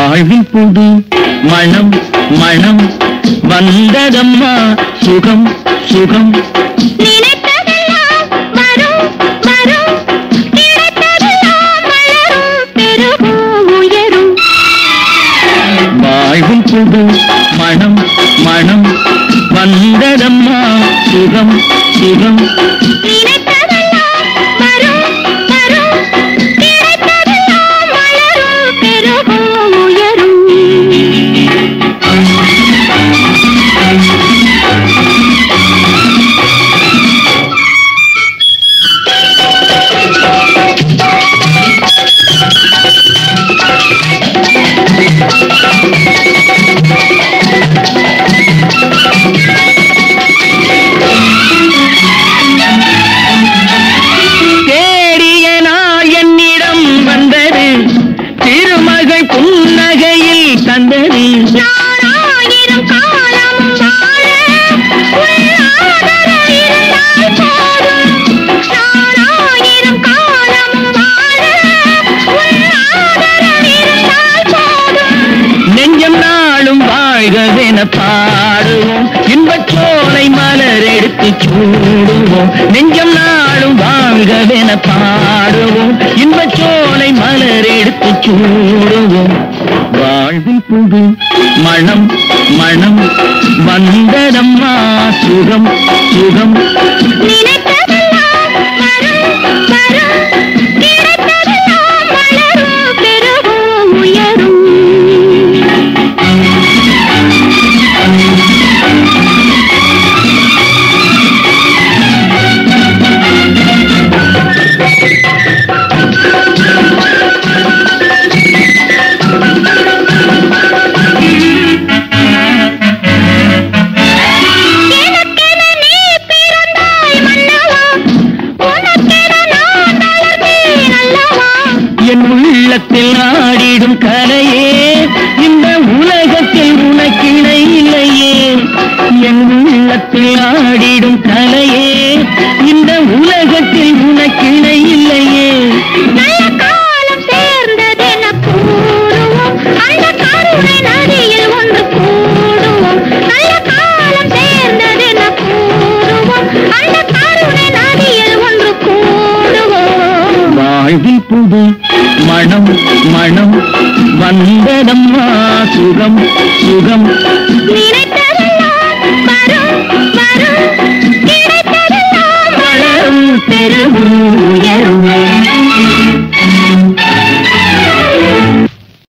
வாழ்வில் புது மனம் மனம் வந்ததம்மா சுகம் சுகம் நினைத்ததெல்லாம் வரும் வரும் கிடைத்ததெல்லாம் வளரும் பெருகும் உயரும் வாழ்வில் புது மனம் மனம் வந்ததம்மா சுகம் சுகம் நினைத்ததெல்லாம் வரும் வரும் கிடைத்ததெல்லாம் வளரும் பெருகும் உயரும் தேடிய நாள் என்னிடம் வந்தது திருமகள் புன்னகையில் தந்தது நானாயிரம் காலம் வாழ உன் ஆதரவு இருந்தால் போதும் நானாயிரம் காலம் வாழ உன் ஆதரவு இருந்தால் போதும் நெஞ்சம் நாளும் வாழ்கவென பாடுவோம் இன்பச்சோலை மலர் எடுத்து சூடுவோம் நெஞ்சம் நாளும் வாழ்கவென பாடுவோம் இன்பச்சோலை மலர் எடுத்து சூடுவோம் வாழ்வில் புது மனம் மனம் வந்ததம்மா சுகம் சுகம் நினைத்ததெல்லாம் வரும் வரும் கிடைத்ததெல்லாம் வளரும் பெருகும் உயரும் எனக்கென நீ பிறந்தாய் மன்னவா உனக்கென நான் வளர்ந்தேன் அல்லவா என் உள்ளத்தில் ஆடிடும் கலையே இந்த உலகத்தில் உனக்கிணை இல்லையே என் உள்ளத்தில் ஆடிடும் கலையே இந்த உலகத்தில் உனக்கிணை இல்லையே நல்ல காலம் சேர்ந்ததென கூறுவோம் அந்த கருணை நதியில் ஒன்று கூடுவோம் நல்ல காலம் சேர்ந்ததென கூறுவோம் அந்த கருணை நதியில் ஒன்று கூடுவோம் வாழ்வில் புது மனம் மனம் வந்ததம்மா சுகம் சுகம் நினைத்ததெல்லாம் வரும் வரும் கிடைத்ததெல்லாம் வளரும் பெருகும்